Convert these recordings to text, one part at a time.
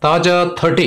తాజా thirty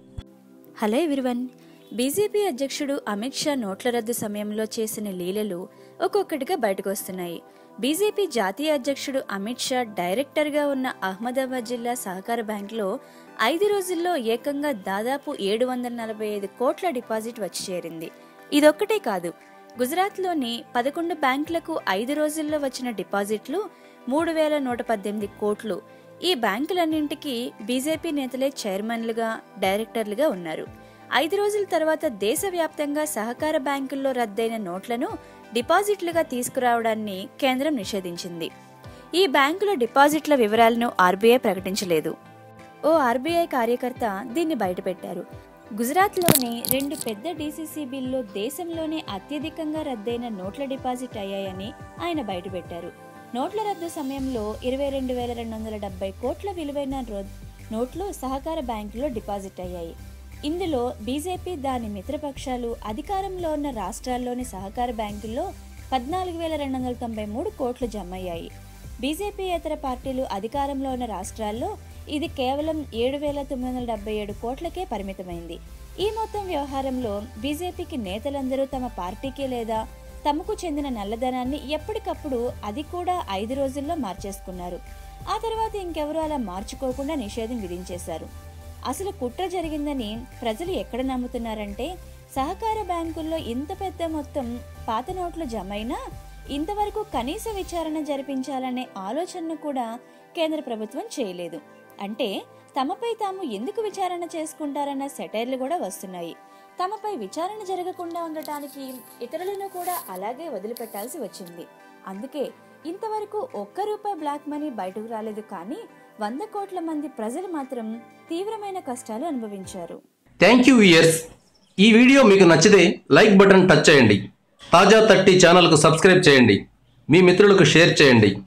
hello everyone BJP అధ్యక్షుడు అమిత్ షా నోట్ల రద్దు సమయంలో చేసిన లీలలు ఒక్కొక్కటిగా బయటకు వస్తున్నాయి బీజేపీ జాతీయ అధ్యక్షుడు అమిత్ షా డైరెక్టర్గా ఉన్న అహ్మదాబాద్ జిల్లా సహకార బ్యాంకులో ఐదు రోజుల్లో ఏకంగా దాదాపు ఏడు వందల నలభై ఐదు కోట్ల డిపాజిట్ వచ్చి చేరింది ఇదొక్కటే కాదు గుజరాత్లోని పదకొండు బ్యాంకులకు ఐదు రోజుల్లో వచ్చిన డిపాజిట్లు మూడు వేల నూట పద్దెనిమిది కోట్లు ఈ బ్యాంకులన్నింటికీ బీజేపీ నేతలే చైర్మన్లుగా డైరెక్టర్లుగా ఉన్నారు ఐదు రోజుల తర్వాత దేశవ్యాప్తంగా సహకార బ్యాంకుల్లో రద్దయిన నోట్లను డిపాజిట్లుగా తీసుకురావడాన్ని కేంద్రం నిషేధించింది ఈ బ్యాంకుల డిపాజిట్ల వివరాలను ఆర్బీఐ ప్రకటించలేదు ఓ ఆర్బీఐ కార్యకర్త దీన్ని బయటపెట్టారు గుజరాత్లోని రెండు పెద్ద డీసీసీబీల్లో దేశంలోనే అత్యధికంగా రద్దయిన నోట్ల డిపాజిట్ అయ్యాయని ఆయన బయటపెట్టారు నోట్ల రద్దు సమయంలో ఇరవై రెండు వేల రెండు వందల డెబ్బై కోట్ల విలువైన రో- నోట్లు సహకార బ్యాంకులో డిపాజిట్ అయ్యాయి ఇందులో బీజేపీ దాని మిత్రపక్షాలు అధికారంలో ఉన్న రాష్ట్రాల్లోని సహకార బ్యాంకుల్లో పద్నాలుగు వేల రెండు వందల తొంభై మూడు కోట్లు జమయ్యాయి బీజేపీయేతర పార్టీలు అధికారంలో ఉన్న రాష్ట్రాల్లో ఇది కేవలం ఏడు వేల తొమ్మిది వందల డెబ్బై ఏడు కోట్లకే పరిమితమైంది ఈ మొత్తం వ్యవహారంలో బీజేపీకి నేతలందరూ తమ పార్టీకి లేదా తమకు చెందిన నల్లధనాన్ని ఎప్పటికప్పుడు అది కూడా ఐదు రోజుల్లో మార్చేసుకున్నారు ఆ తర్వాత ఇంకెవరూ అలా మార్చుకోకుండా నిషేధం విధించేశారు అసలు కుట్ర జరిగిందని ప్రజలు ఎక్కడ నమ్ముతున్నారంటే సహకార బ్యాంకుల్లో ఇంత పెద్ద మొత్తం పాత నోట్లు జమైనా ఇంతవరకు కనీస విచారణ జరిపించాలనే ఆలోచనను కూడా కేంద్ర ప్రభుత్వం చేయలేదు అంటే తమపై తాము ఎందుకు విచారణ చేసుకుంటారన్న సెటైర్లు కూడా వస్తున్నాయి తమపై విచారణ జరగకుండా ఉండటానికి ఇతరులను కూడా అలాగే వదిలిపెట్టాల్సి వచ్చింది అందుకే ఇంతవరకు ఒక్క రూపాయి బ్లాక్ మనీ బయటకు రాలేదు కానీ వంద కోట్ల మంది ప్రజలు మాత్రం తీవ్రమైన కష్టాలు అనుభవించారు థ్యాంక్ యూ ఇయర్స్ ఈ వీడియో మీకు నచ్చితే లైక్ బటన్ టచ్ చేయండి తాజా థర్టీ ఛానల్కు సబ్స్క్రైబ్ చేయండి మీ మిత్రులకు షేర్ చేయండి